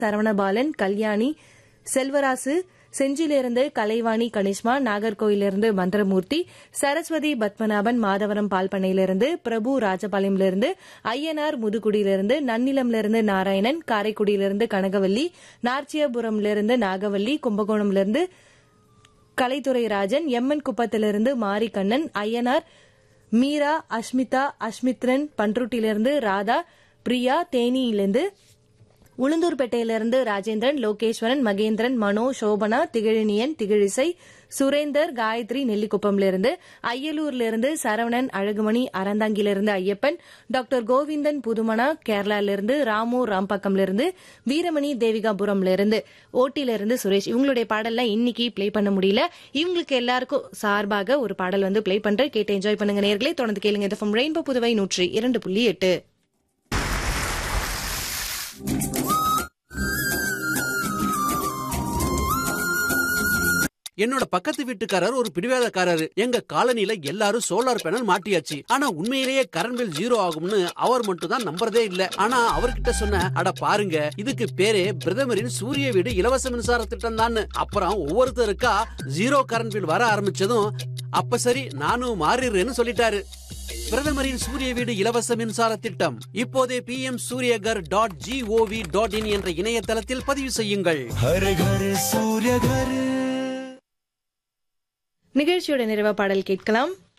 சரவணபாலன் கல்யாணி செல்வராசு செஞ்சிலிருந்து கலைவாணி கனிஷ்மா நாகர்கோயிலிருந்து மந்திரமூர்த்தி சரஸ்வதி பத்மநாபன் மாதவரம் பால்பண்ணையிலிருந்து பிரபு ராஜபாளையமிலிருந்து ஐயனார் முதுகுடியிலிருந்து நன்னிலமிலிருந்து நாராயணன் காரைக்குடியிலிருந்து கனகவல்லி நார்ச்சியாபுரம்லிருந்து நாகவல்லி கும்பகோணம்லிருந்து கலைத்துறை ராஜன் எம்என் குப்பத்திலிருந்து மாரிக்கண்ணன் ஐயனார் மீரா அஷ்மிதா அஷ்மித்ரன் பன்ருட்டிலிருந்து ராதா பிரியா தேனியிலிருந்து உளுந்தூர்பேட்டையிலிருந்து ராஜேந்திரன் லோகேஸ்வரன் மகேந்திரன் மனோ சோபனா திகழினியன் திகழிசை சுரேந்தர் காயத்ரி நெல்லிக்குப்பம்லிருந்து அய்யலூர்லிருந்து சரவணன் அழகுமணி அறந்தாங்கிலிருந்து ஐயப்பன் டாக்டர் கோவிந்தன் புதுமணா கேரளாலிருந்து ராமு ராம்பக்கம்லிருந்து வீரமணி தேவிகாபுரம்லிருந்து ஓட்டிலிருந்து சுரேஷ் இவங்களுடைய பாடல்லாம் இன்னைக்கு ப்ளே பண்ண முடியல இவங்களுக்கு எல்லாருக்கும் சார்பாக ஒரு பாடல் வந்து ப்ளே பண்றேன் கேட்டு என்ஜாய் பண்ணுங்க நேர்களே தொடர்ந்து கேளுங்க இது from ரெயின்போ புதுவை நூற்றி இரண்டு புள்ளி எட்டு என்னோட பக்கத்து வீட்டுக்காரர் ஒரு பிடிவாதக்காரரு எங்க காலனில எல்லாரும் சோலார் பேனல் மாட்டியாச்சு ஆனா உண்மையிலேயே கரண்ட் பில் ஜீரோ ஆகும்னு அவர் மட்டும் தான் நம்புறதே இல்ல ஆனா அவர்கிட்ட சொன்ன அட பாருங்க இதுக்கு பேரே பிரதமரின் சூரிய வீடு இலவச மின்சார திட்டம் தான் அப்புறம் ஒவ்வொருத்தருக்கா ஜீரோ கரண்ட் பில் வர ஆரம்பிச்சதும் அப்ப சரி நானும் மாறிடுறேன்னு சொல்லிட்டாரு பிரதமரின் சூரிய வீடு இலவச மின்சார திட்டம் இப்போதே P M Suryaghar dot G O V dot in என்ற இணையதளத்தில் பதிவு செய்யுங்கள் हर घर सूर्य घर நிகழ்ச்சியோட நிறைவா பாடல் கேட்கலாம்